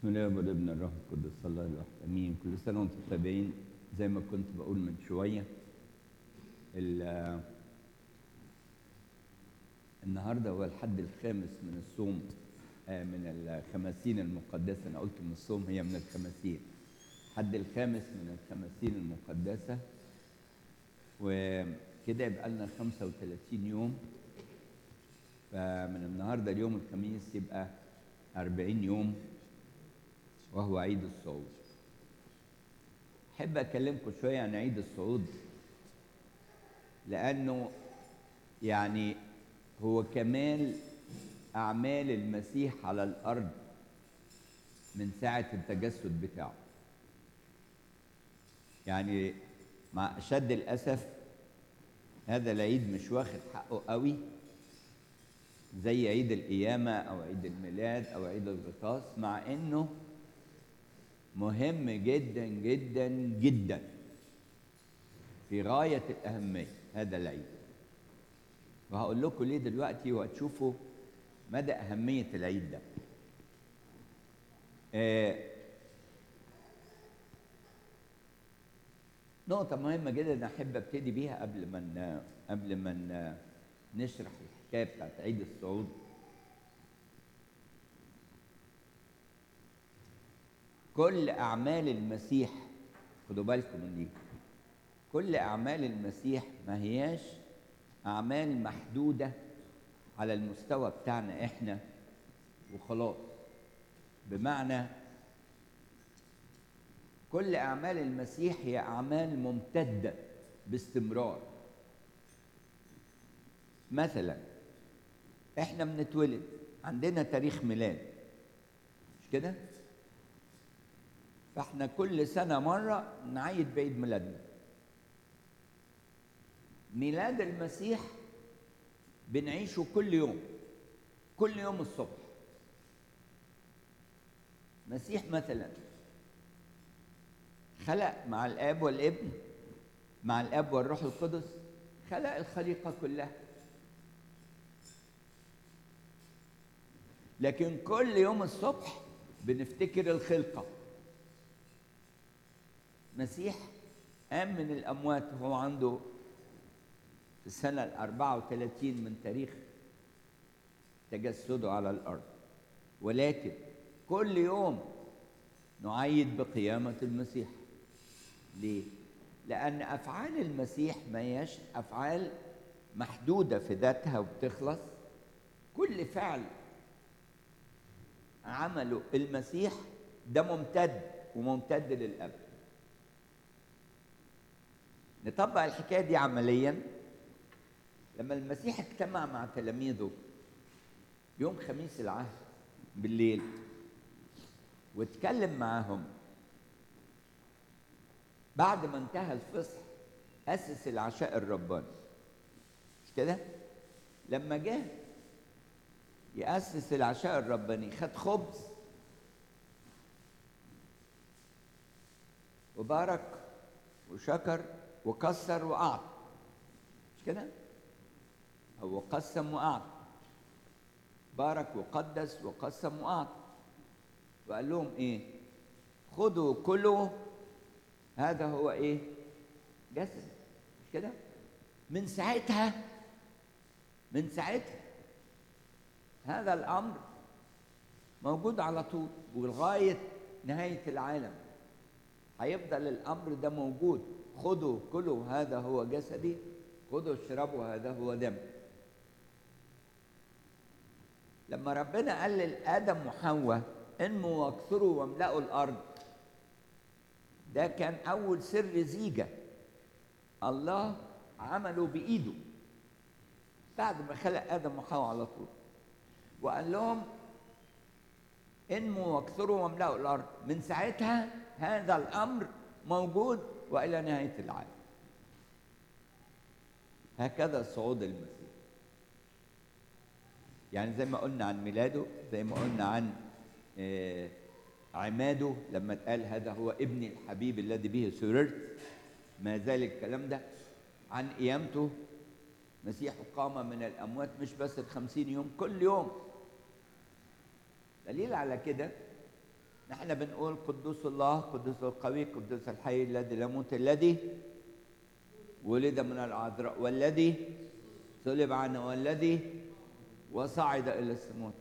الله والابن الروح القدس الله الواحد امين كل سنه وانتم طيبين زي ما كنت بقول من شويه ال- النهارده هو الحد الخامس من الصوم آه، من الخمسين المقدسه انا قلت من الصوم هي من الخمسين الحد الخامس من الخمسين المقدسه وكده يبقى لنا 35 يوم فمن النهارده اليوم الخميس يبقى 40 يوم وهو عيد الصعود أحب أكلمكم شوية عن عيد الصعود لأنه يعني هو كمال أعمال المسيح على الأرض من ساعة التجسد بتاعه يعني مع أشد الأسف هذا العيد مش واخد حقه قوي زي عيد القيامة أو عيد الميلاد أو عيد الغطاس مع إنه مهم جدا جدا جدا في غاية الأهمية هذا العيد وهقول لكم ليه دلوقتي وهتشوفوا مدى أهمية العيد ده آه نقطة مهمة جدا أحب أبتدي بيها قبل ما ن- قبل ما ن- نشرح الحكاية بتاعت عيد الصعود كل أعمال المسيح خدوا بالكم من دي كل أعمال المسيح ما هياش أعمال محدودة على المستوى بتاعنا إحنا وخلاص بمعنى كل أعمال المسيح هي أعمال ممتدة باستمرار مثلا إحنا بنتولد عندنا تاريخ ميلاد مش كده؟ فاحنا كل سنة مرة نعيد بعيد ميلادنا ميلاد المسيح بنعيشه كل يوم كل يوم الصبح مسيح مثلا خلق مع الاب والابن مع الاب والروح القدس خلق الخليقة كلها لكن كل يوم الصبح بنفتكر الخلقه مسيح قام من الأموات وهو عنده في السنة الأربعة وثلاثين من تاريخ تجسده على الأرض ولكن كل يوم نعيد بقيامة المسيح ليه؟ لأن أفعال المسيح ما هياش أفعال محدودة في ذاتها وبتخلص كل فعل عمله المسيح ده ممتد وممتد للأبد نطبق الحكايه دي عمليا لما المسيح اجتمع مع تلاميذه يوم خميس العهد بالليل واتكلم معاهم بعد ما انتهى الفصح اسس العشاء الرباني مش كده لما جه ياسس العشاء الرباني خد خبز وبارك وشكر وكسر وأعطى مش كده؟ هو قسم وأعطى بارك وقدس وقسم وأعطى وقال لهم إيه؟ خذوا كلوا هذا هو إيه؟ جسد مش كده؟ من ساعتها من ساعتها هذا الأمر موجود على طول ولغاية نهاية العالم هيفضل الأمر ده موجود خذوا كلوا هذا هو جسدي خذوا اشربوا هذا هو دم لما ربنا قال لآدم وحواء انموا واكثروا واملأوا الأرض ده كان أول سر زيجة الله عمله بإيده بعد ما خلق آدم وحواء على طول وقال لهم انموا واكثروا واملأوا الأرض من ساعتها هذا الأمر موجود والى نهايه العالم هكذا صعود المسيح يعني زي ما قلنا عن ميلاده زي ما قلنا عن آه، عماده لما اتقال هذا هو ابني الحبيب الذي به سررت ما زال الكلام ده عن قيامته مسيح قام من الاموات مش بس الخمسين يوم كل يوم دليل على كده نحن بنقول قدوس الله قدوس القوي قدوس الحي الذي لا يموت الذي ولد من العذراء والذي صلب عنه والذي وصعد الى السماوات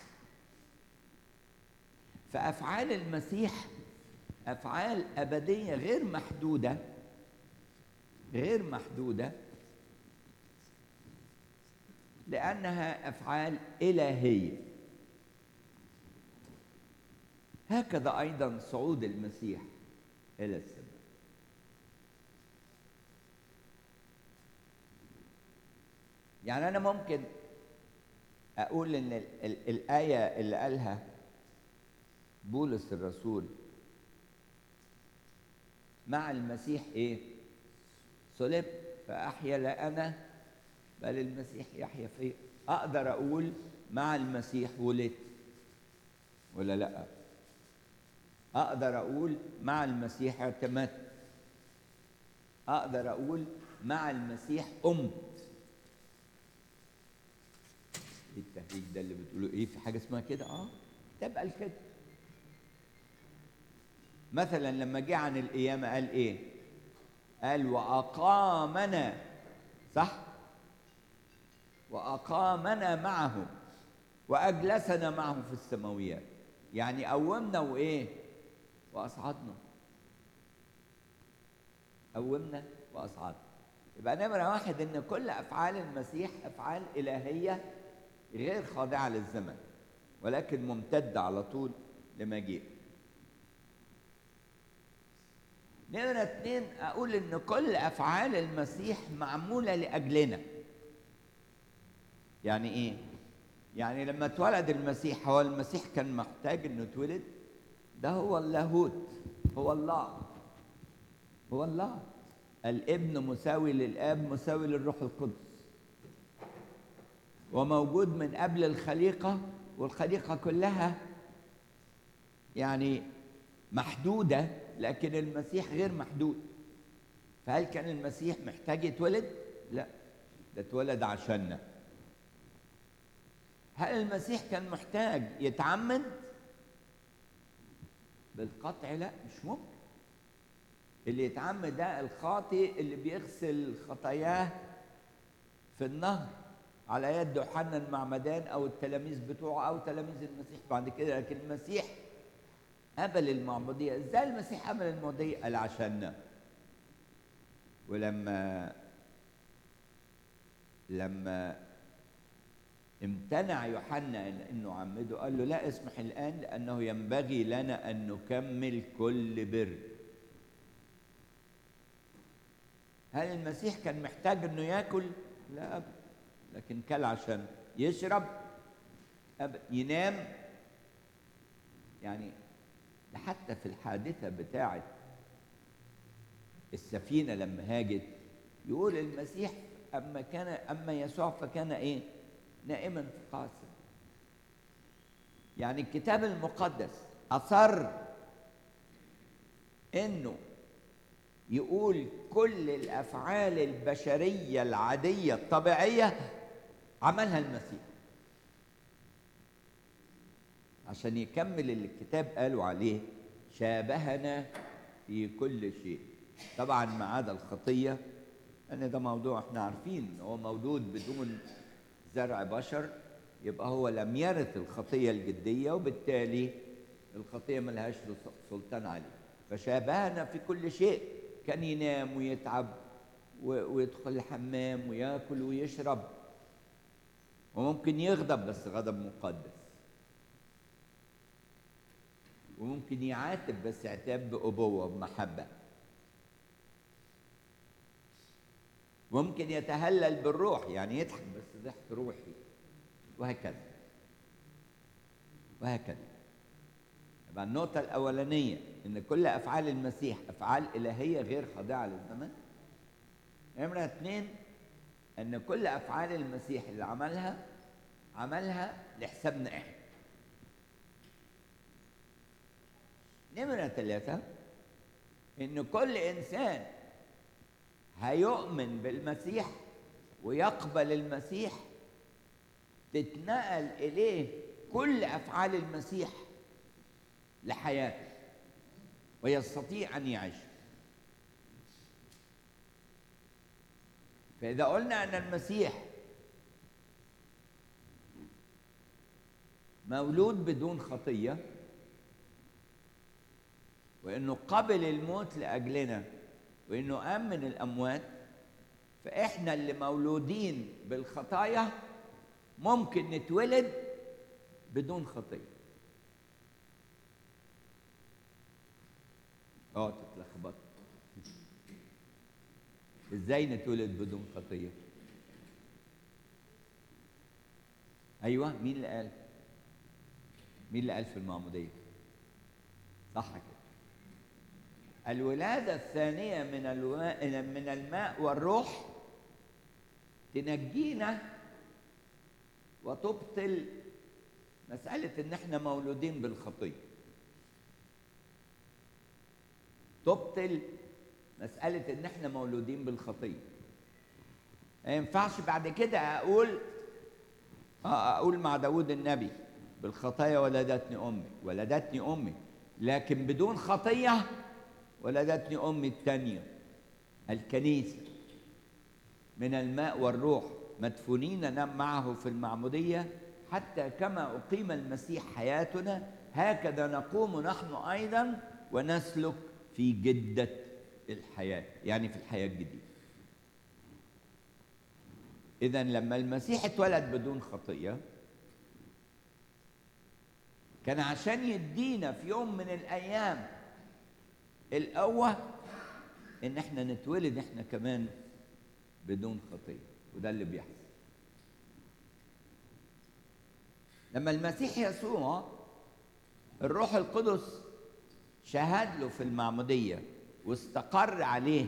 فافعال المسيح افعال ابديه غير محدوده غير محدوده لانها افعال الهيه هكذا ايضا صعود المسيح الى السماء يعني انا ممكن اقول ان ال ال الايه اللي قالها بولس الرسول مع المسيح ايه صلب فاحيا لا انا بل المسيح يحيا في اقدر اقول مع المسيح ولدت ولا لا اقدر اقول مع المسيح اعتمدت اقدر اقول مع المسيح قمت ايه التهريج ده اللي بتقولوا ايه في حاجه اسمها كده اه كتاب قال كده مثلا لما جه عن القيامه قال ايه قال واقامنا صح واقامنا معه واجلسنا معه في السماويات يعني قومنا وايه واصعدنا قومنا واصعدنا يبقى نمره واحد ان كل افعال المسيح افعال الهيه غير خاضعه للزمن ولكن ممتده على طول لمجيء نمرة اتنين أقول إن كل أفعال المسيح معمولة لأجلنا. يعني إيه؟ يعني لما اتولد المسيح هو المسيح كان محتاج إنه اتولد؟ ده هو اللاهوت هو الله هو الله الابن مساوي للآب مساوي للروح القدس وموجود من قبل الخليقة والخليقة كلها يعني محدودة لكن المسيح غير محدود فهل كان المسيح محتاج يتولد؟ لا ده اتولد عشاننا هل المسيح كان محتاج يتعمد؟ بالقطع لا مش ممكن اللي يتعمد ده الخاطئ اللي بيغسل خطاياه في النهر على يد يوحنا المعمدان او التلاميذ بتوعه او تلاميذ المسيح بعد كده لكن المسيح قبل المعمودية ازاي المسيح قبل المعمودية قال عشاننا ولما لما امتنع يوحنا إن انه عمده قال له لا اسمح الان لانه ينبغي لنا ان نكمل كل بر هل المسيح كان محتاج انه ياكل لا ابدا لكن كل عشان يشرب أبدا. ينام يعني حتى في الحادثة بتاعة السفينة لما هاجت يقول المسيح أما كان أما يسوع فكان إيه؟ نائما في قاصر. يعني الكتاب المقدس أصر إنه يقول كل الأفعال البشرية العادية الطبيعية عملها المسيح. عشان يكمل اللي الكتاب قالوا عليه شابهنا في كل شيء طبعا ما عدا الخطيه لان ده موضوع احنا عارفين ان هو مولود بدون زرع بشر يبقى هو لم يرث الخطيه الجديه وبالتالي الخطيه ملهاش سلطان عليه فشابهنا في كل شيء كان ينام ويتعب ويدخل الحمام وياكل ويشرب وممكن يغضب بس غضب مقدس وممكن يعاتب بس عتاب بأبوة بمحبة ممكن يتهلل بالروح يعني يضحك بس ضحك روحي وهكذا وهكذا يبقى النقطة الأولانية إن كل أفعال المسيح أفعال إلهية غير خاضعة للزمن نمرة اثنين إن كل أفعال المسيح اللي عملها عملها لحسابنا إحنا نمرة ثلاثة إن كل إنسان هيؤمن بالمسيح ويقبل المسيح تتنقل إليه كل أفعال المسيح لحياته ويستطيع ان يعيش فاذا قلنا ان المسيح مولود بدون خطيه وانه قبل الموت لاجلنا وانه قام من الاموات فاحنا اللي مولودين بالخطايا ممكن نتولد بدون خطيه اه تتلخبط ازاي نتولد بدون خطيه ايوه مين اللي قال مين اللي قال في المعموديه صح كده الولادة الثانية من الو... من الماء والروح تنجينا وتبطل مسألة إن إحنا مولودين بالخطية. تبطل مسألة إن إحنا مولودين بالخطية. ما ينفعش بعد كده أقول آه أقول مع داود النبي بالخطايا ولدتني أمي ولدتني أمي لكن بدون خطية ولدتني امي الثانيه الكنيسه من الماء والروح مدفونين معه في المعموديه حتى كما اقيم المسيح حياتنا هكذا نقوم نحن ايضا ونسلك في جده الحياه يعني في الحياه الجديده اذا لما المسيح اتولد بدون خطيه كان عشان يدينا في يوم من الايام القوة إن إحنا نتولد إحنا كمان بدون خطية وده اللي بيحصل. لما المسيح يسوع الروح القدس شهد له في المعمودية واستقر عليه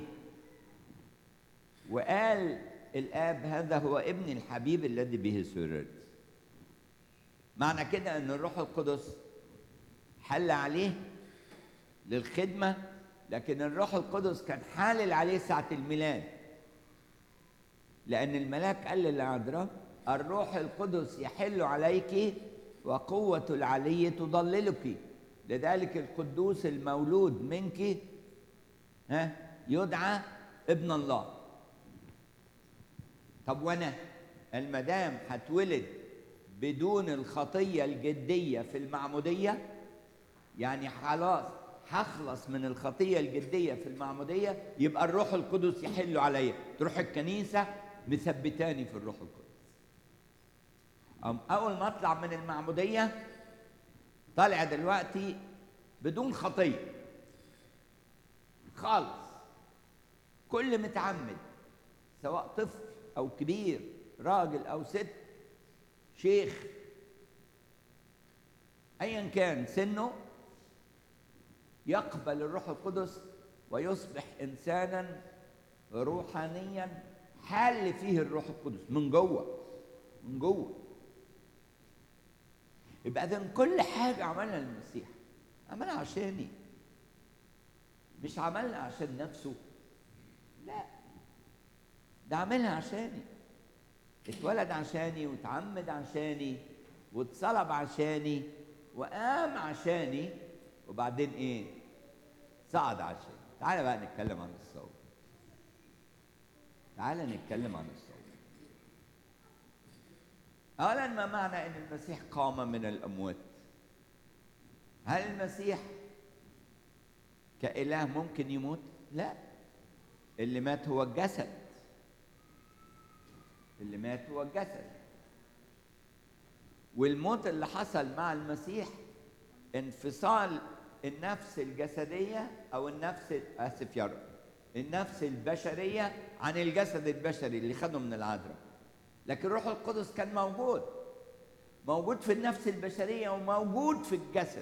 وقال الآب هذا هو ابني الحبيب الذي به سررت. معنى كده إن الروح القدس حل عليه للخدمة لكن الروح القدس كان حالل عليه ساعة الميلاد لأن الملاك قال للعذراء الروح القدس يحل عليك وقوة العلي تضللك لذلك القدوس المولود منك ها يدعى ابن الله طب وانا المدام هتولد بدون الخطية الجدية في المعمودية يعني خلاص هخلص من الخطية الجدية في المعمودية يبقى الروح القدس يحل عليا تروح الكنيسة مثبتاني في الروح القدس أم أول ما أطلع من المعمودية طالع دلوقتي بدون خطية خالص كل متعمد سواء طفل أو كبير راجل أو ست شيخ أيا كان سنه يقبل الروح القدس ويصبح انسانا روحانيا حال فيه الروح القدس من جوه من جوه يبقى اذا كل حاجه عملها المسيح عملها عشاني مش عملها عشان نفسه لا ده عملها عشاني اتولد عشاني واتعمد عشاني واتصلب عشاني وقام عشاني وبعدين ايه صعد عشان تعالى بقى نتكلم عن الصوم تعالى نتكلم عن الصوم اولا ما معنى ان المسيح قام من الاموات هل المسيح كاله ممكن يموت لا اللي مات هو الجسد اللي مات هو الجسد والموت اللي حصل مع المسيح انفصال النفس الجسدية أو النفس آسف يا رب النفس البشرية عن الجسد البشري اللي خده من العذراء لكن الروح القدس كان موجود موجود في النفس البشرية وموجود في الجسد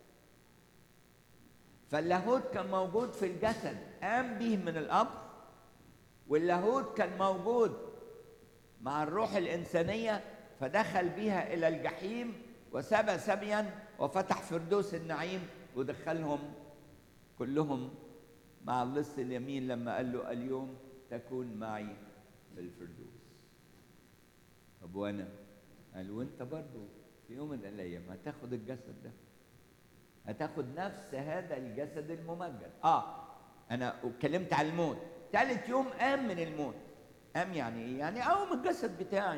فاللاهوت كان موجود في الجسد قام به من الأمر واللاهوت كان موجود مع الروح الإنسانية فدخل بها إلى الجحيم وسبى سبيا وفتح فردوس النعيم ودخلهم كلهم مع اللص اليمين لما قال له اليوم تكون معي في الفردوس طب وانا قال وانت برضه في يوم من الايام هتاخد الجسد ده هتاخد نفس هذا الجسد الممجد اه انا اتكلمت عن الموت ثالث يوم قام من الموت قام يعني ايه يعني قوم الجسد بتاعي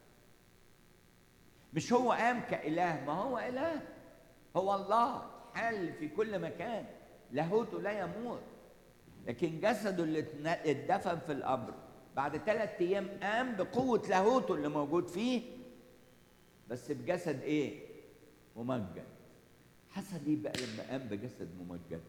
مش هو قام كاله ما هو اله هو الله حل في كل مكان لاهوته لا يموت لكن جسده اللي اتدفن في القبر بعد ثلاث ايام قام بقوه لاهوته اللي موجود فيه بس بجسد ايه ممجد حصل ايه بقى لما قام بجسد ممجد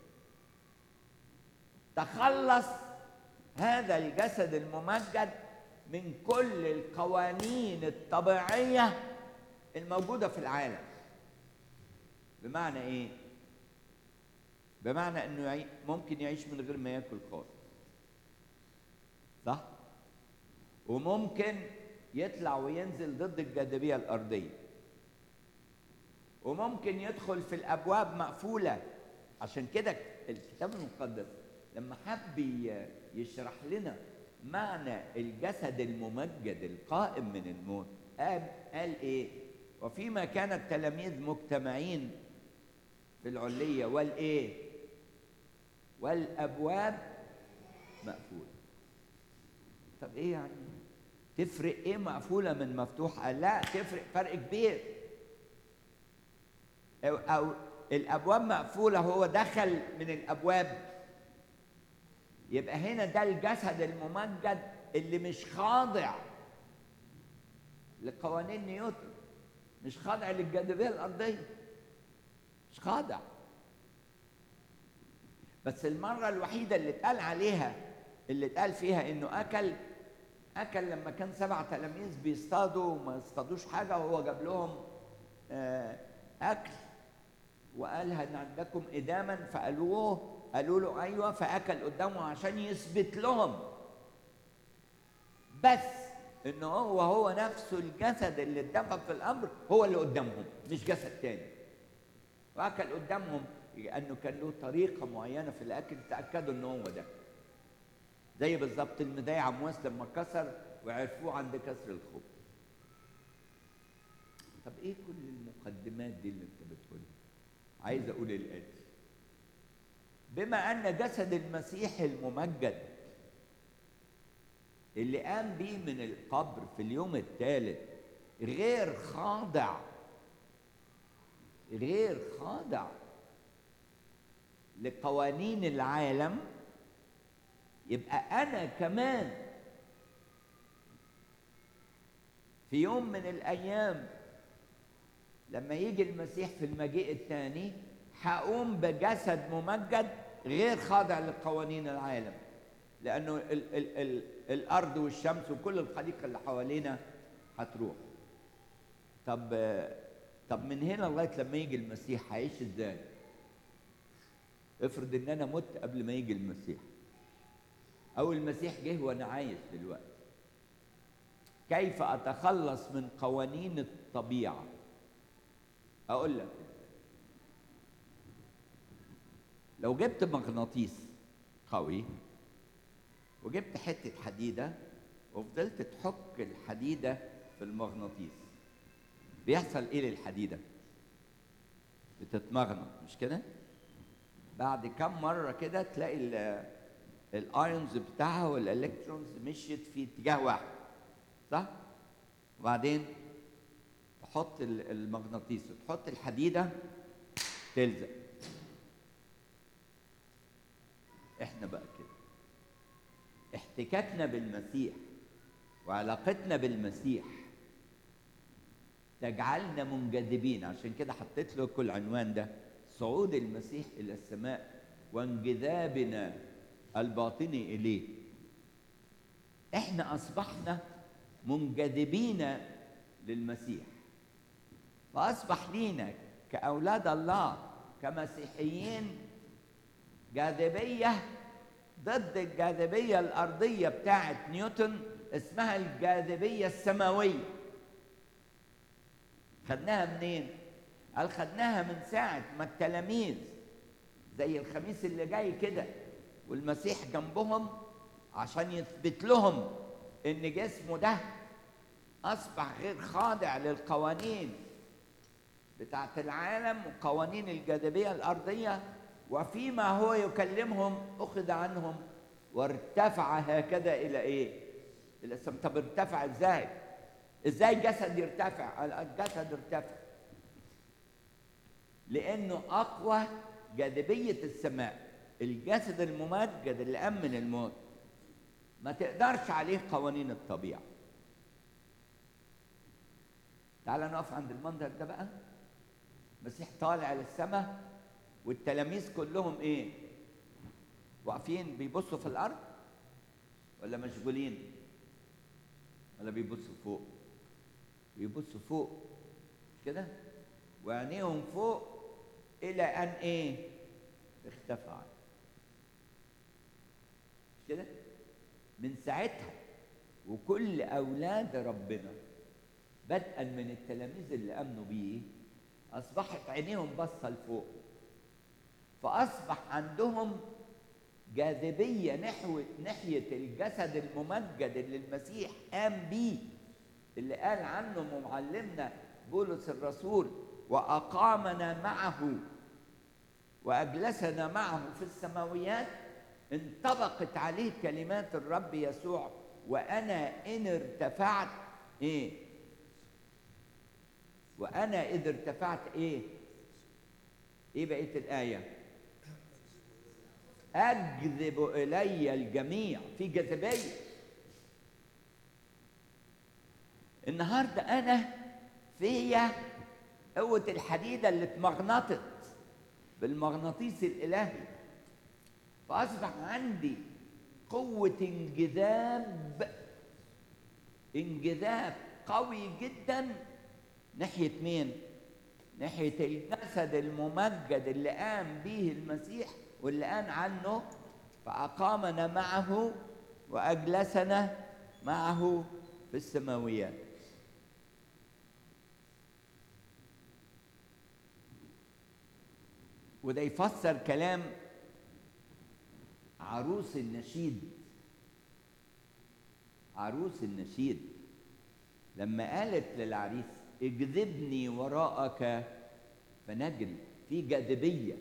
تخلص هذا الجسد الممجد من كل القوانين الطبيعيه الموجوده في العالم بمعنى ايه بمعنى انه يعي... ممكن يعيش من غير ما ياكل خالص صح وممكن يطلع وينزل ضد الجاذبيه الارضيه وممكن يدخل في الابواب مقفوله عشان كده الكتاب المقدس لما حب يشرح لنا معنى الجسد الممجد القائم من الموت قال قال ايه وفيما كان التلاميذ مجتمعين في العليه والايه والابواب مقفوله طب ايه يعني تفرق ايه مقفوله من مفتوحه لا تفرق فرق كبير أو, أو الأبواب مقفولة هو دخل من الأبواب يبقى هنا ده الجسد الممجد اللي مش خاضع لقوانين نيوتن مش خاضع للجاذبية الأرضية مش خاضع بس المرة الوحيدة اللي اتقال عليها اللي اتقال فيها إنه أكل أكل لما كان سبع تلاميذ بيصطادوا وما اصطادوش حاجة وهو جاب لهم آه أكل وقال هل عندكم إداما فقالوه قالوا له أيوه فأكل قدامه عشان يثبت لهم بس إن هو هو نفسه الجسد اللي اتدفن في الأمر هو اللي قدامهم مش جسد تاني وأكل قدامهم لأنه كان له طريقة معينة في الأكل تأكدوا إن هو ده زي بالظبط المداية عمواس لما كسر وعرفوه عند كسر الخبز طب ايه كل المقدمات دي اللي انت بتقولها عايز اقول الاتي بما ان جسد المسيح الممجد اللي قام بيه من القبر في اليوم الثالث غير خاضع غير خاضع لقوانين العالم يبقى انا كمان في يوم من الايام لما يجي المسيح في المجيء الثاني هقوم بجسد ممجد غير خاضع لقوانين العالم لانه ال ال ال الارض والشمس وكل الخليقه اللي حوالينا هتروح طب طب من هنا لغايه لما يجي المسيح هعيش ازاي افرض ان انا مت قبل ما يجي المسيح او المسيح جه وانا عايش دلوقتي كيف اتخلص من قوانين الطبيعه اقول لك لو جبت مغناطيس قوي وجبت حته حديده وفضلت تحك الحديده في المغناطيس بيحصل ايه للحديده بتتمغنط مش كده بعد كم مره كده تلاقي الايونز بتاعها والالكترونز مشيت في اتجاه واحد صح وبعدين تحط المغناطيس وتحط الحديده تلزق احنا بقى كده احتكاكنا بالمسيح وعلاقتنا بالمسيح تجعلنا منجذبين عشان كده حطيت لكم العنوان ده صعود المسيح الى السماء وانجذابنا الباطني اليه احنا اصبحنا منجذبين للمسيح فاصبح لينا كاولاد الله كمسيحيين جاذبيه ضد الجاذبيه الارضيه بتاعه نيوتن اسمها الجاذبيه السماويه خدناها منين قال خدناها من ساعه ما التلاميذ زي الخميس اللي جاي كده والمسيح جنبهم عشان يثبت لهم ان جسمه ده اصبح غير خاضع للقوانين بتاعت العالم وقوانين الجاذبية الأرضية وفيما هو يكلمهم أخذ عنهم وارتفع هكذا إلى إيه؟ إلى السماء طب ارتفع إزاي؟ إزاي الجسد يرتفع؟ الجسد ارتفع لأنه أقوى جاذبية السماء الجسد الممجد اللي أمن الموت ما تقدرش عليه قوانين الطبيعة تعال نقف عند المنظر ده بقى مسيح طالع للسماء والتلاميذ كلهم ايه واقفين بيبصوا في الارض ولا مشغولين ولا بيبصوا فوق بيبصوا فوق كده وعينيهم فوق الى ان ايه اختفى كده من ساعتها وكل اولاد ربنا بدءا من التلاميذ اللي امنوا بيه اصبحت عينيهم باصه لفوق فاصبح عندهم جاذبيه نحو ناحيه الجسد الممجد اللي المسيح قام بيه اللي قال عنه معلمنا بولس الرسول واقامنا معه واجلسنا معه في السماويات انطبقت عليه كلمات الرب يسوع وانا ان ارتفعت ايه وانا اذ ارتفعت ايه ايه بقيه الايه اجذب الي الجميع في جاذبيه النهارده انا فيا قوه الحديده اللي اتمغنطت بالمغناطيس الالهي فاصبح عندي قوه انجذاب انجذاب قوي جدا ناحيه مين ناحيه الجسد الممجد اللي قام به المسيح واللي قال عنه فاقامنا معه واجلسنا معه في السماويات وده يفسر كلام عروس النشيد عروس النشيد لما قالت للعريس اجذبني وراءك فنجري في جاذبية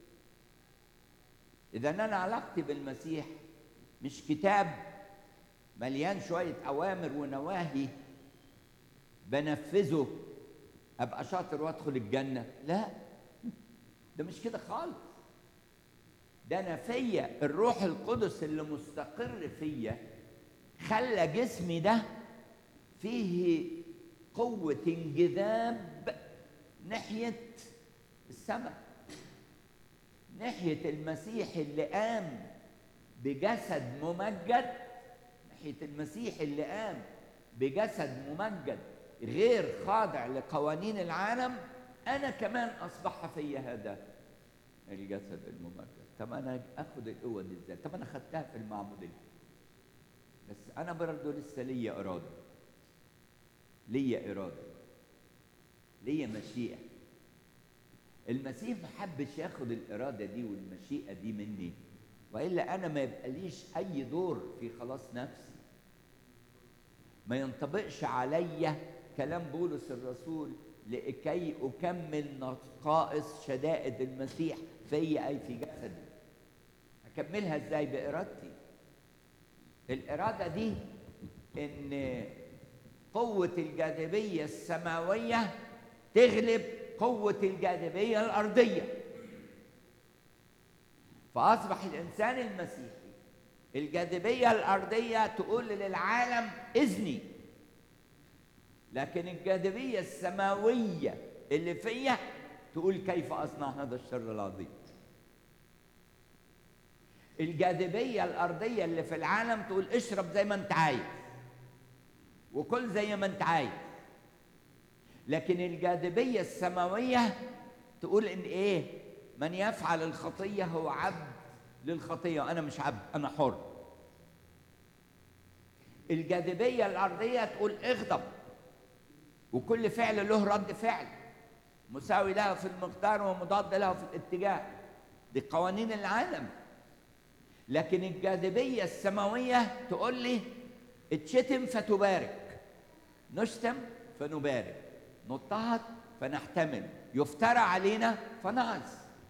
إذا أنا علاقتي بالمسيح مش كتاب مليان شوية أوامر ونواهي بنفذه أبقى شاطر وأدخل الجنة لا ده مش كده خالص ده أنا فيا الروح القدس اللي مستقر فيا خلى جسمي ده فيه قوة انجذاب ناحية السماء ناحية المسيح اللي قام بجسد ممجد ناحية المسيح اللي قام بجسد ممجد غير خاضع لقوانين العالم أنا كمان أصبح في هذا الجسد الممجد طب أنا آخد القوة دي إزاي؟ طب أنا خدتها في المعمودية بس أنا برضه لسه ليا إرادة ليا إرادة ليا مشيئة المسيح ما حبش ياخد الإرادة دي والمشيئة دي مني وإلا أنا ما يبقاليش أي دور في خلاص نفسي ما ينطبقش عليا كلام بولس الرسول لكي أكمل نقائص شدائد المسيح في أي في جسدي أكملها إزاي بإرادتي الإرادة دي إن قوة الجاذبية السماوية تغلب قوة الجاذبية الأرضية فأصبح الإنسان المسيحي الجاذبية الأرضية تقول للعالم إذني لكن الجاذبية السماوية اللي فيا تقول كيف أصنع هذا الشر العظيم الجاذبية الأرضية اللي في العالم تقول اشرب زي ما أنت عايز وكل زي ما أنت عايز لكن الجاذبية السماوية تقول إن إيه من يفعل الخطية هو عبد للخطية وأنا مش عبد أنا حر الجاذبية الأرضية تقول اغضب وكل فعل له رد فعل مساوي لها في المقدار ومضاد لها في الاتجاه دي قوانين العالم لكن الجاذبية السماوية تقول لي اتشتم فتبارك نشتم فنبارك نضطهد فنحتمل يفترى علينا فنعز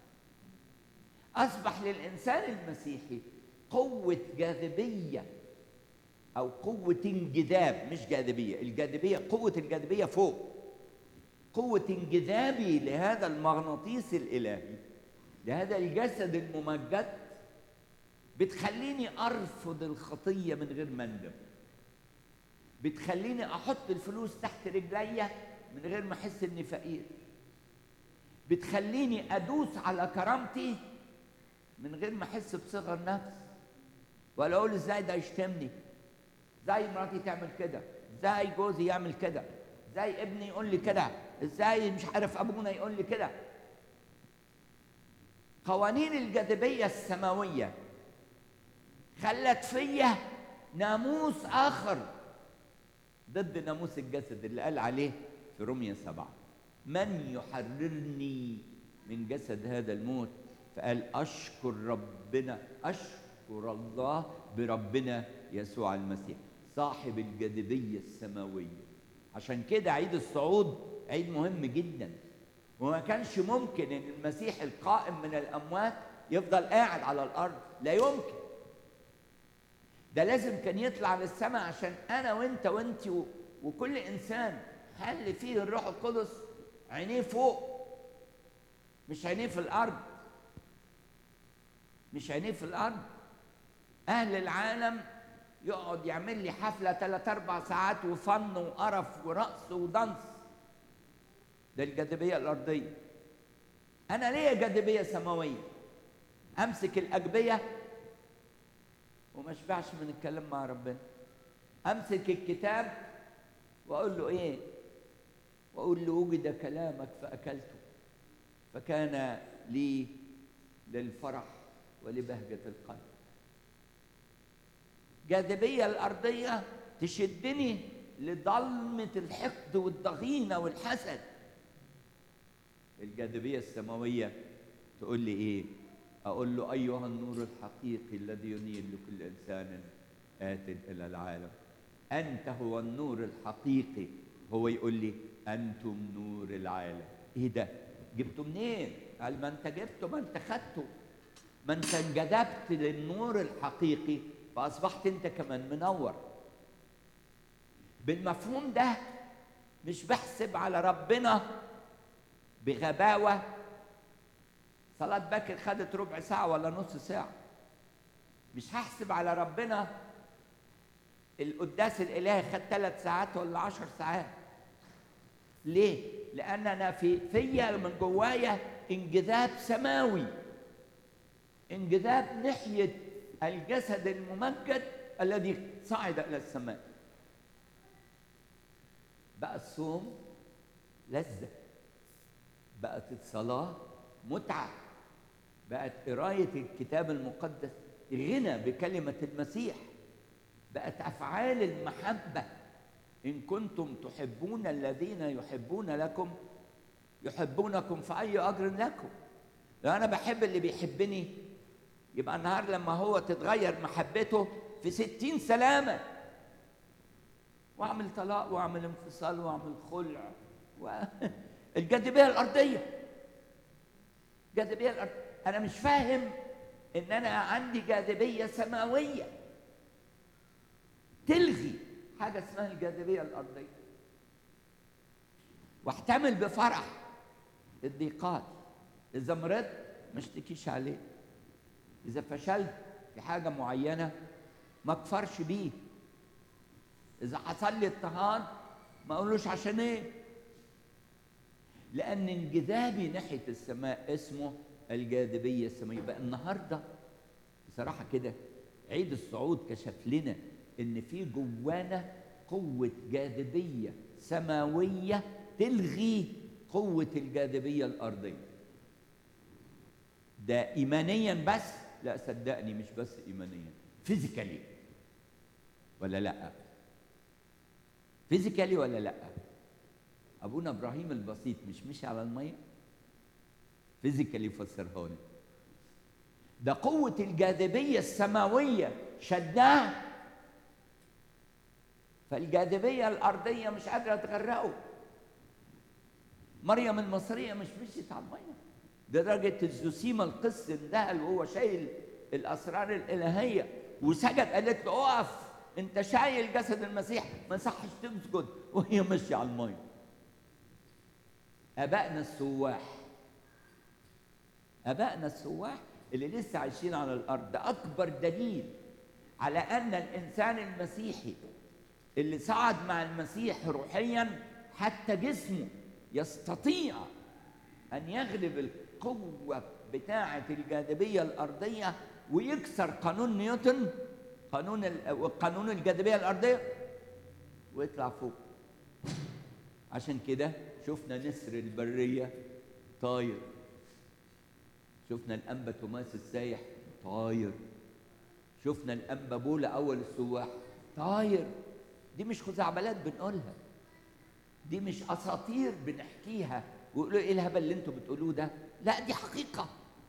اصبح للانسان المسيحي قوه جاذبيه او قوه انجذاب مش جاذبيه الجاذبيه قوه الجاذبيه فوق قوه انجذابي لهذا المغناطيس الالهي لهذا الجسد الممجد بتخليني ارفض الخطيه من غير ما اندم بتخليني احط الفلوس تحت رجليا من غير ما احس اني فقير بتخليني ادوس على كرامتي من غير ما احس بصغر نفس ولا اقول ازاي ده يشتمني ازاي مراتي تعمل كده ازاي جوزي يعمل كده ازاي ابني يقول لي كده ازاي مش عارف ابونا يقول لي كده قوانين الجاذبيه السماويه خلت فيا ناموس اخر ضد ناموس الجسد اللي قال عليه في رومية سبعة من يحررني من جسد هذا الموت فقال أشكر ربنا أشكر الله بربنا يسوع المسيح صاحب الجاذبية السماوية عشان كده عيد الصعود عيد مهم جدا وما كانش ممكن ان المسيح القائم من الاموات يفضل قاعد على الارض لا يمكن ده لازم كان يطلع للسماء عشان انا وانت وانت و- وكل انسان حل فيه الروح القدس عينيه فوق مش عينيه في الارض مش عينيه في الارض اهل العالم يقعد يعمل لي حفله ثلاث اربع ساعات وفن وقرف ورقص ودنس ده الجاذبيه الارضيه انا ليا جاذبيه سماويه امسك الاجبيه وما اشبعش من الكلام مع ربنا امسك الكتاب واقول له ايه واقول له وجد كلامك فاكلته فكان لي للفرح ولبهجه القلب الجاذبيه الارضيه تشدني لضلمه الحقد والضغينه والحسد الجاذبيه السماويه تقول لي ايه اقول له ايها النور الحقيقي الذي ينير لكل انسان ات الى العالم انت هو النور الحقيقي هو يقول لي انتم نور العالم ايه ده جبته منين قال ما انت جبته ما انت خدته ما انت انجذبت للنور الحقيقي فاصبحت انت كمان منور بالمفهوم ده مش بحسب على ربنا بغباوه صلاة باكر خدت ربع ساعة ولا نص ساعة مش هحسب على ربنا القداس الإلهي خد ثلاث ساعات ولا عشر ساعات ليه؟ لأن أنا في فيا من جوايا انجذاب سماوي انجذاب ناحية الجسد الممجد الذي صعد إلى السماء بقى الصوم لذة بقت الصلاة متعة بقت قراية الكتاب المقدس غنى بكلمة المسيح بقت أفعال المحبة إن كنتم تحبون الذين يحبون لكم يحبونكم فأي أجر لكم لو أنا بحب اللي بيحبني يبقى النهار لما هو تتغير محبته في ستين سلامة وأعمل طلاق وأعمل انفصال وأعمل خلع و... الجاذبية الأرضية جاذبيه الارض انا مش فاهم ان انا عندي جاذبيه سماويه تلغي حاجه اسمها الجاذبيه الارضيه واحتمل بفرح الضيقات اذا مرضت ما اشتكيش عليه اذا فشلت في حاجه معينه ما اكفرش بيه اذا حصل لي اضطهاد ما اقولوش عشان ايه لأن انجذابي ناحية السماء اسمه الجاذبية السماوية بقى النهاردة بصراحة كده عيد الصعود كشف لنا إن في جوانا قوة جاذبية سماوية تلغي قوة الجاذبية الأرضية ده إيمانيا بس لا صدقني مش بس إيمانيا فيزيكالي ولا لأ فيزيكالي ولا لأ ابونا ابراهيم البسيط مش مشي على الميه فيزيكالي يفسرها لي ده قوة الجاذبية السماوية شداه فالجاذبية الأرضية مش قادرة تغرقه مريم المصريه مش مشيت على الميه لدرجه الزوسيما القس اندهل وهو شايل الاسرار الالهيه وسجد قالت له اقف انت شايل جسد المسيح ما صحش تسجد وهي ماشيه على الميه ابائنا السواح ابائنا السواح اللي لسه عايشين على الارض ده اكبر دليل على ان الانسان المسيحي اللي صعد مع المسيح روحيا حتى جسمه يستطيع ان يغلب القوه بتاعه الجاذبيه الارضيه ويكسر قانون نيوتن قانون قانون الجاذبيه الارضيه ويطلع فوق عشان كده شفنا نسر البريه طاير شفنا الانبا توماس السايح طاير شفنا الانبا بولا اول السواح طاير دي مش خزعبلات بنقولها دي مش اساطير بنحكيها ويقولوا ايه الهبل اللي انتوا بتقولوه ده لا دي حقيقه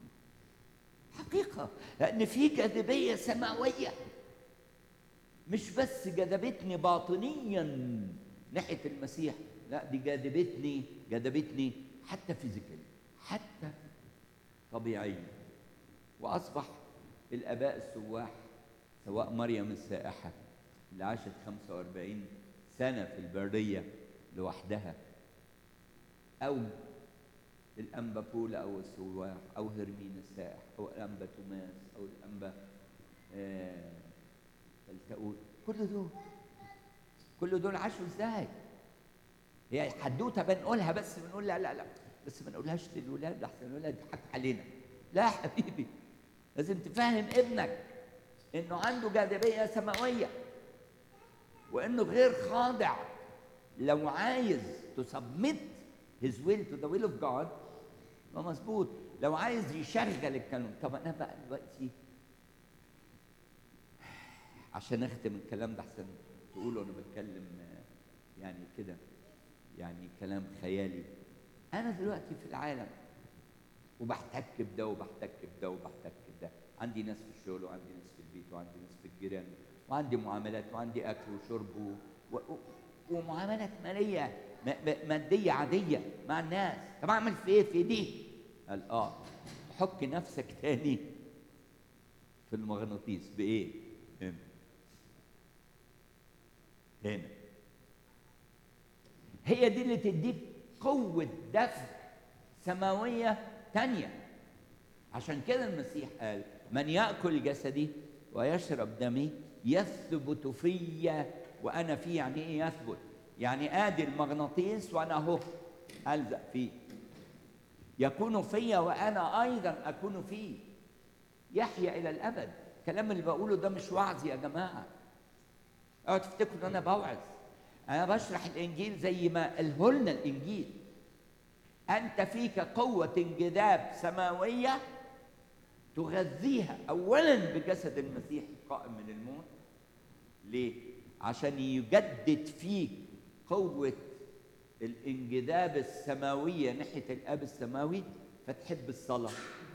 حقيقه لان في جاذبيه سماويه مش بس جذبتني باطنيا ناحيه المسيح لا دي جذبتني جذبتني حتى فيزيكالي حتى طبيعيا واصبح الاباء السواح سواء مريم السائحه اللي عاشت 45 سنه في البريه لوحدها او الانبا بولا او السواح او هرمين السائح او الانبا توماس او الانبا آه فلتقول كل دول كل دول عاشوا ازاي؟ هي حدوته بنقولها بس بنقول لا لا لا بس ما نقولهاش للولاد لحسن الولاد يضحك علينا لا يا حبيبي لازم تفهم ابنك انه عنده جاذبيه سماويه وانه غير خاضع لو عايز تسبمت his will to the will of God ما مظبوط لو عايز يشغل الكلام طب انا بقى دلوقتي عشان اختم الكلام ده احسن تقولوا انا بتكلم يعني كده يعني كلام خيالي انا دلوقتي في العالم وبحتك بده وبحتك بده وبحتك بده عندي ناس في الشغل وعندي ناس في البيت وعندي ناس في الجيران وعندي معاملات وعندي اكل وشرب و... و... ومعاملات ماليه م... م... ماديه عاديه مع الناس طب اعمل في ايه في دي قال اه حك نفسك تاني في المغناطيس بايه هنا هنا هي دي اللي تديك قوة دفع سماوية تانية عشان كده المسيح قال من يأكل جسدي ويشرب دمي يثبت فيا وأنا فيه يعني إيه يثبت؟ يعني آدي المغناطيس وأنا أهو ألزق فيه يكون فيا وأنا أيضا أكون فيه يحيا إلى الأبد الكلام اللي بقوله ده مش وعظ يا جماعة اوعوا تفتكروا ان انا بوعظ انا بشرح الانجيل زي ما قاله لنا الانجيل انت فيك قوه انجذاب سماويه تغذيها اولا بجسد المسيح القائم من الموت ليه عشان يجدد فيك قوه الانجذاب السماويه ناحيه الاب السماوي فتحب الصلاه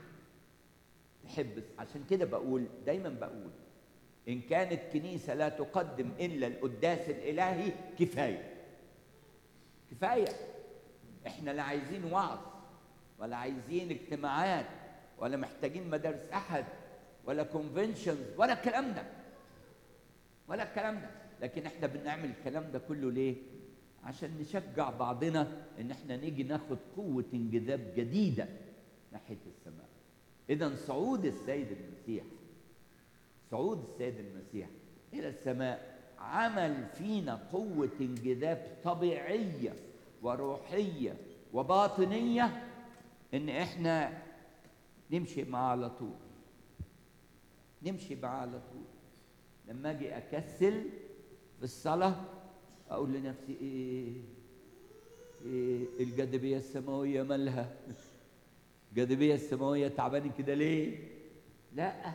تحب عشان كده بقول دايما بقول إن كانت كنيسة لا تقدم إلا القداس الإلهي كفاية كفاية إحنا لا عايزين وعظ ولا عايزين اجتماعات ولا محتاجين مدارس أحد ولا كونفنشنز ولا الكلام ده ولا الكلام ده لكن إحنا بنعمل الكلام ده كله ليه؟ عشان نشجع بعضنا إن إحنا نيجي ناخد قوة انجذاب جديدة ناحية السماء إذا صعود السيد المسيح صعود السيد المسيح الى السماء عمل فينا قوه انجذاب طبيعيه وروحيه وباطنيه ان احنا نمشي معاه على طول نمشي معاه على طول لما اجي اكسل في الصلاه اقول لنفسي ايه ايه الجاذبيه السماويه مالها الجاذبيه السماويه تعبانه كده ليه لا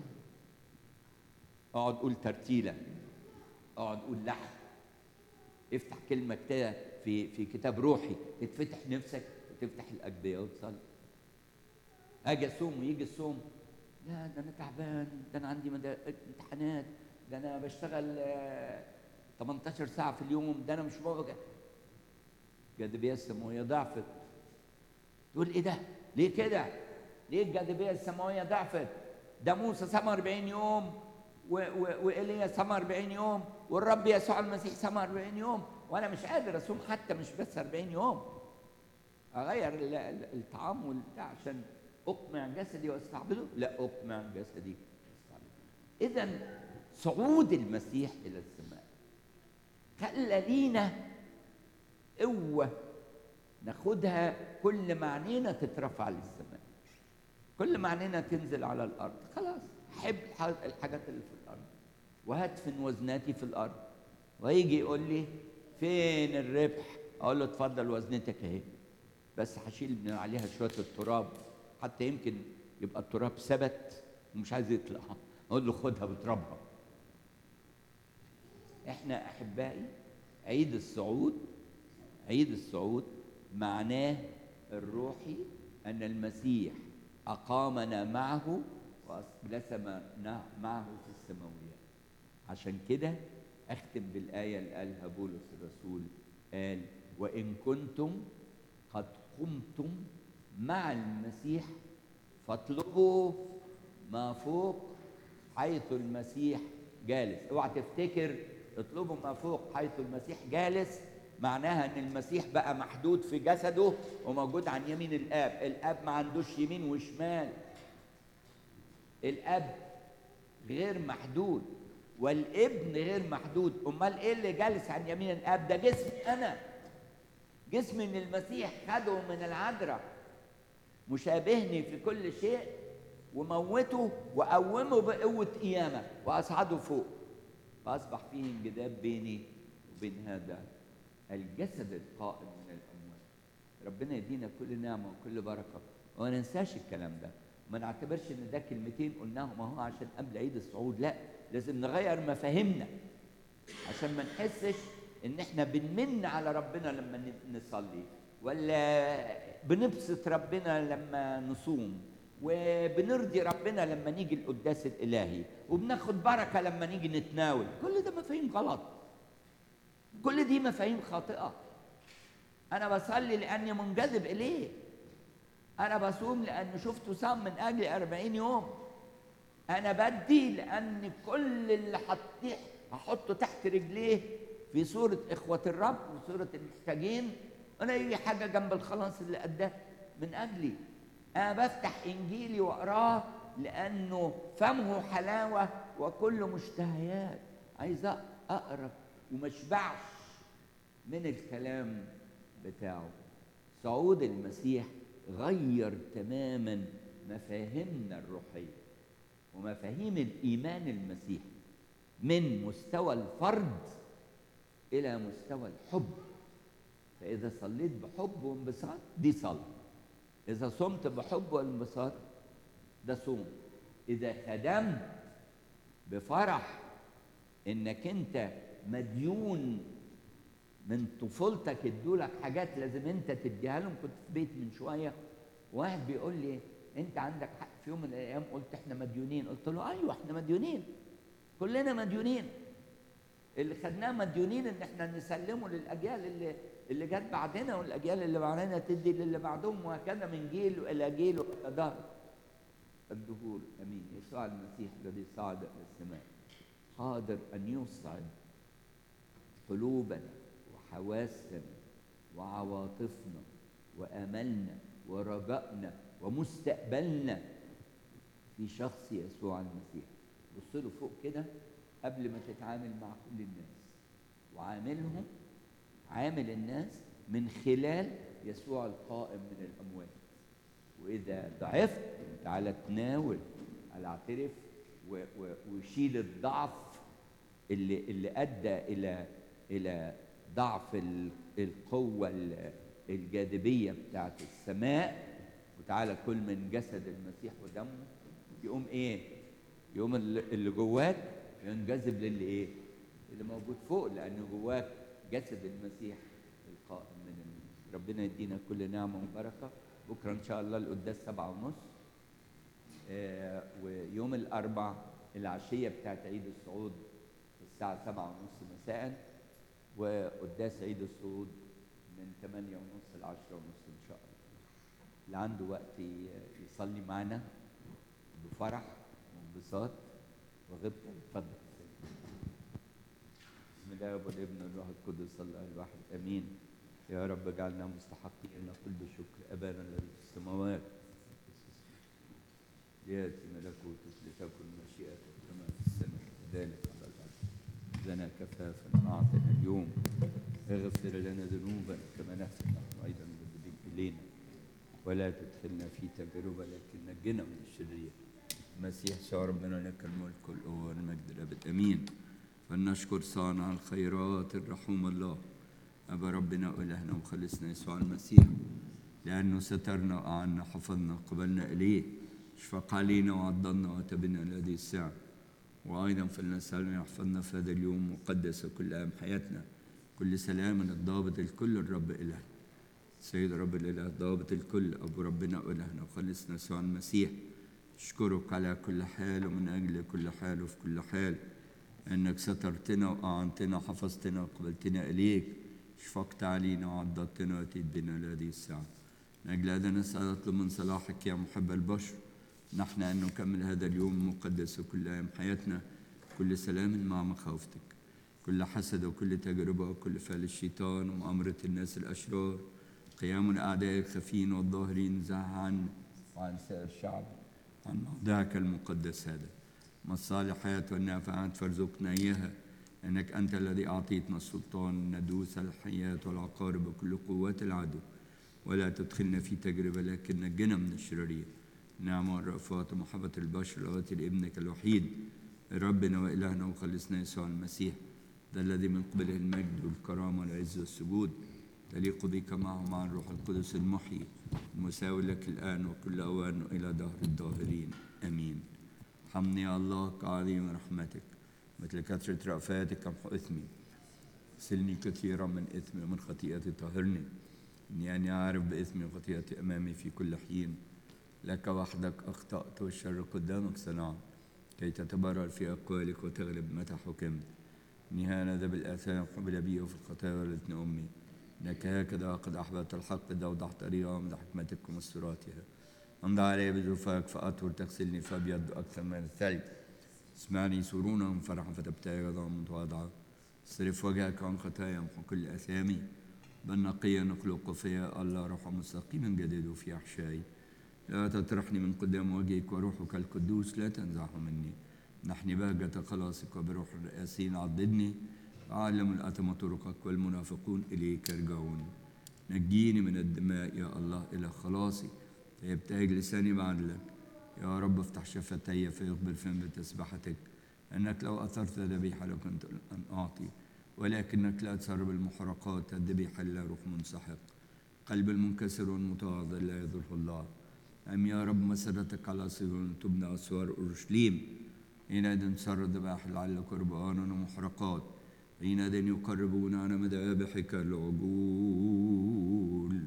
اقعد قول ترتيله اقعد قول لحن افتح كلمه كده في في كتاب روحي تتفتح نفسك وتفتح الاجبيه وتصلي اجي اصوم ويجي الصوم لا ده انا تعبان ده انا عندي مدى... امتحانات ده انا بشتغل 18 ساعه في اليوم ده انا مش بقى الجاذبيه السماويه ضعفت تقول ايه ده ليه كده ليه الجاذبيه السماويه ضعفت ده موسى سمى 40 يوم و- و- وايليا سمى 40 يوم والرب يسوع المسيح سمى 40 يوم وانا مش قادر اصوم حتى مش بس 40 يوم اغير ال- ال- الطعام والبتاع عشان اقمع جسدي واستعبده لا اقمع جسدي واستعبده اذا صعود المسيح الى السماء خلى لينا قوه ناخدها كل ما عينينا تترفع للسماء كل ما عينينا تنزل على الارض خلاص حب الح- الحاجات اللي في الارض وهدفن وزناتي في الارض ويجي يقول لي فين الربح اقول له اتفضل وزنتك اهي بس هشيل من عليها شويه التراب حتى يمكن يبقى التراب ثبت ومش عايز يطلع اقول له خدها بترابها احنا احبائي عيد الصعود عيد الصعود معناه الروحي ان المسيح اقامنا معه واجلسنا معه في السماويات عشان كده اختم بالايه اللي قالها بولس الرسول قال وان كنتم قد قمتم مع المسيح فاطلبوا ما فوق حيث المسيح جالس اوعى تفتكر اطلبوا ما فوق حيث المسيح جالس معناها ان المسيح بقى محدود في جسده وموجود عن يمين الاب الاب ما عندوش يمين وشمال الاب غير محدود والابن غير محدود امال ايه اللي جالس عن يمين الاب ده جسمي انا جسم ان المسيح خده من العذراء مشابهني في كل شيء وموته وقومه بقوة قيامة وأصعده فوق فأصبح فيه انجذاب بيني وبين هذا الجسد القائم من الأموات ربنا يدينا كل نعمة وكل بركة وما ننساش الكلام ده ما نعتبرش ان ده كلمتين قلناهم اهو عشان قبل عيد الصعود لا لازم نغير مفاهيمنا عشان ما نحسش ان احنا بنمن على ربنا لما ن- نصلي ولا بنبسط ربنا لما نصوم وبنرضي ربنا لما نيجي القداس الالهي وبناخد بركه لما نيجي نتناول كل ده مفاهيم غلط كل دي مفاهيم خاطئه انا بصلي لاني منجذب اليه انا بصوم لان شفته صام من اجل أربعين يوم انا بدي لان كل اللي حطيه هحطه تحت رجليه في صورة إخوة الرب وصورة المحتاجين أنا يجي حاجة جنب الخلاص اللي أداه من أجلي أنا بفتح إنجيلي وأقراه لأنه فمه حلاوة وكله مشتهيات عايز أقرأ ومشبعش من الكلام بتاعه صعود المسيح غير تماما مفاهيمنا الروحيه ومفاهيم الايمان المسيحي من مستوى الفرد الى مستوى الحب فاذا صليت بحب وانبساط دي صلاه اذا صمت بحب وانبساط ده صوم اذا خدمت بفرح انك انت مديون من طفولتك ادولك حاجات لازم انت تديها لهم كنت في بيت من شويه واحد بيقول لي انت عندك حق في يوم من الايام قلت احنا مديونين قلت له ايوه احنا مديونين كلنا مديونين اللي خدناه مديونين ان احنا نسلمه للاجيال اللي اللي جت بعدنا والاجيال اللي بعدنا تدي للي بعدهم وهكذا من جيل الى جيل والى دهر الدهور امين يسوع المسيح الذي صعد الى السماء قادر ان يصعد قلوبنا وحواسنا وعواطفنا واملنا ورجائنا ومستقبلنا في شخص يسوع المسيح بص له فوق كده قبل ما تتعامل مع كل الناس وعاملهم عامل الناس من خلال يسوع القائم من الاموات واذا ضعفت تعالى تناول تعالى اعترف و- و- وشيل الضعف اللي اللي ادى الى الى ضعف ال- القوه ال- الجاذبيه بتاعت السماء وتعالى كل من جسد المسيح ودمه يقوم ايه؟ يقوم اللي اللي جواك ينجذب للي ايه؟ اللي موجود فوق لان جواك جسد المسيح القائم من الموت ربنا يدينا كل نعمه وبركه بكره ان شاء الله القداس سبعة ونص آه، ويوم الاربع العشيه بتاعت عيد الصعود الساعه سبعة ونص مساء وقداس عيد الصعود من 8 ونص ل 10 ونص ان شاء الله اللي عنده وقت ي- يصلي معنا بفرح وانبساط وغبطة اتفضل بسم الله والابن والروح القدس الله الواحد امين يا رب اجعلنا مستحقين نقول بشكر ابانا الذي في السماوات لياتي ملكوتك لتكن مشيئتك كما في السماء كذلك على الارض لنا كفافا اعطنا اليوم اغفر لنا ذنوبنا كما نغفر نحن ايضا المذنبين الينا ولا تدخلنا في تجربه لكن نجنا من الشرير المسيح يسوع ربنا لك الملك والقوه والمجد الابد امين فلنشكر صانع الخيرات الرحوم الله أبا ربنا وإلهنا وخلصنا يسوع المسيح لأنه سترنا وأعنا حفظنا قبلنا إليه اشفق علينا وعضلنا وتبنا لهذه الساعة وأيضا فلنسألنا يحفظنا في هذا اليوم مقدس كل أيام حياتنا كل سلام الضابط الكل الرب إله سيد رب الإله ضابط الكل أبو ربنا وإلهنا وخلصنا يسوع المسيح أشكرك على كل حال ومن أجل كل حال وفي كل حال أنك سترتنا وأعنتنا حفظتنا وقبلتنا إليك شفقت علينا وعضدتنا وأتيت بنا لهذه الساعة من أجل هذا نسأل أطلب من صلاحك يا محب البشر نحن أن نكمل هذا اليوم المقدس وكل أيام حياتنا كل سلام مع مخافتك كل حسد وكل تجربة وكل فعل الشيطان ومؤامرة الناس الأشرار قيام الأعداء الخفين والظاهرين زع عن وعن سائر الشعب عن موضعك المقدس هذا ما الصالحات والنافعات فارزقنا إياها إنك أنت الذي أعطيتنا السلطان أن ندوس الحياة والعقارب وكل قوات العدو ولا تدخلنا في تجربة لكن نجنا من الشرير نعم والرأفات ومحبة البشر لغاية لابنك الوحيد ربنا وإلهنا وخلصنا يسوع المسيح ذا الذي من قبله المجد والكرامة والعز والسجود تليق بك معه مع الروح القدس المحيي المساوي لك الآن وكل أوان إلى دهر الداهرين آمين حمني يا الله كعظيم رحمتك مثل كثرة رأفاتك امحو إثمي سلني كثيرا من إثمي ومن خطيئتي طهرني إني أني أعرف بإثمي وخطيئتي أمامي في كل حين لك وحدك أخطأت والشر قدامك صنعت كي تتبرر في أقوالك وتغلب متى حكمت إني هانذا بالآثام حمل بي وفي الخطايا ولدتني أمي إنك هكذا قد أحببت الحق إذا وضحت طريقها من حكمتك ومستوراتها امضى علي بزلفاك فأطهر تغسلني فأبيض أكثر من الثلج اسمعني سرونا فرحا فتبتهج غضا متواضعة صرف وجهك عن خطايا امحو كل أثامي بل نقيا نخلق فيا الله روحا مستقيما جديد في أحشائي لا تطرحني من قدام وجهك وروحك القدوس لا تنزعه مني نحن بهجة خلاصك وبروح الرئاسين عضدني وعلم الأتم طرقك والمنافقون إليك يرجعون نجيني من الدماء يا الله إلى خلاصي فيبتهج لساني بعدلك يا رب افتح شفتي فيقبل فم بتسبحتك أنك لو أثرت ذبيحة لكنت أن أعطي ولكنك لا تسرب المحرقات الذبيحة لا روح منسحق قلب المنكسر والمتواضع لا يضره الله أم يا رب مسرتك على صهيون تبنى أسوار أورشليم حينئذ تسر الذبائح لعل قربانا ومحرقات حينئذ يقربون على مذابحك العجول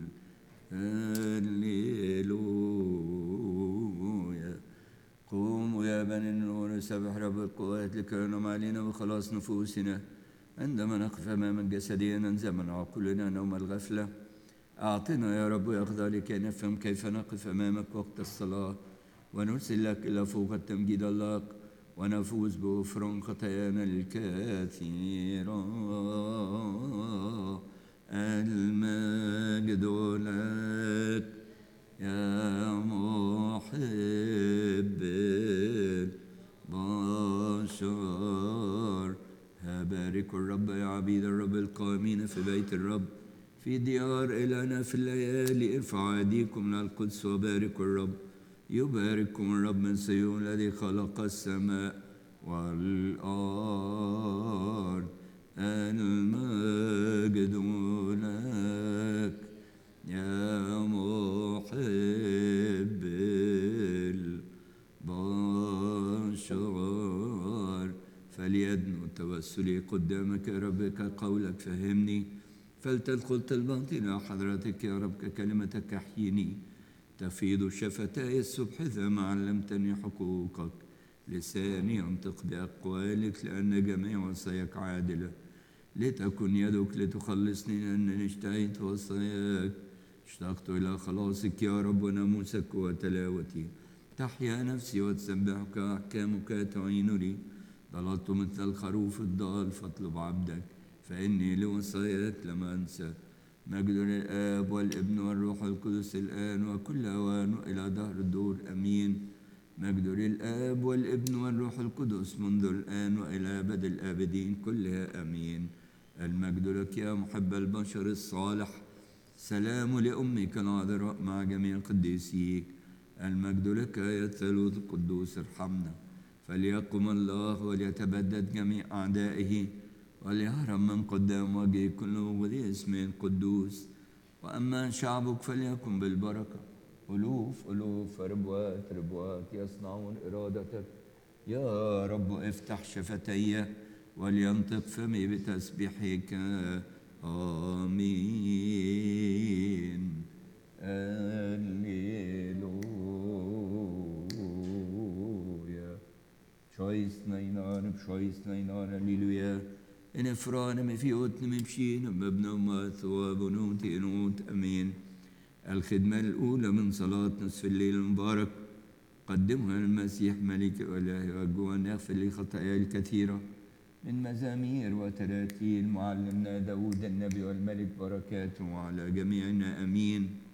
هللويا قوموا يا بني النور سبح رب القوات لكرم علينا وخلاص نفوسنا عندما نقف أمام جسدنا ننزمن عقولنا نوم الغفلة أعطنا يا رب يقظة لكي نفهم كيف نقف أمامك وقت الصلاة ونرسل لك إلى فوق التمجيد الله ونفوز بغفران خطايانا الكثيرة المجد لك يا محب البشر بارك الرب يا عبيد الرب القائمين في بيت الرب في ديار إلهنا في الليالي ارفعوا أيديكم من القدس وباركوا الرب يبارككم الرب من صيون الذي خلق السماء والأرض المجد لك يا محب البشر فليدنو توسلي قدامك يا رب كقولك فهمني فلتدخل طلباتي إلى حضرتك يا رب ككلمتك أحيني تفيض شفتاي الصبح إذا ما علمتني حقوقك لساني ينطق بأقوالك لأن جميع وصاياك عادلة لتكن يدك لتخلصني لأنني اشتهيت وصاياك اشتقت إلى خلاصك يا رب وناموسك وتلاوتي تحيا نفسي وتسبحك أحكامك تعينني ضللت مثل الخروف الضال فاطلب عبدك فإني لوصاياك لم أنسى مجد للآب والابن والروح القدس الآن وكل أوان إلى دهر الدور أمين مجد للآب والابن والروح القدس منذ الآن وإلى أبد الآبدين كلها أمين المجد لك يا محب البشر الصالح سلام لأمك العذراء مع جميع قديسيك المجد لك يا الثالوث القدوس ارحمنا فليقم الله وليتبدد جميع أعدائه وليهرب من قدام وجهه كل وجه اسمه القدوس وأما شعبك فليكن بالبركة ألوف ألوف ربوات ربوات يصنعون إرادتك يا رب افتح شفتي ولينطق فمي بتسبيحك آمين Alleluia. Choice nainar, choice nainar, Alleluia. إن إفرانا مفيوت ممشين مبنى ما ثواب نوت نوت أمين الخدمة الأولى من صلاة نصف الليل المبارك قدمها المسيح ملك الإله وأرجو أن يغفر لي خطاياي الكثيرة من مزامير وتراتيل معلمنا داود النبي والملك بركاته على جميعنا أمين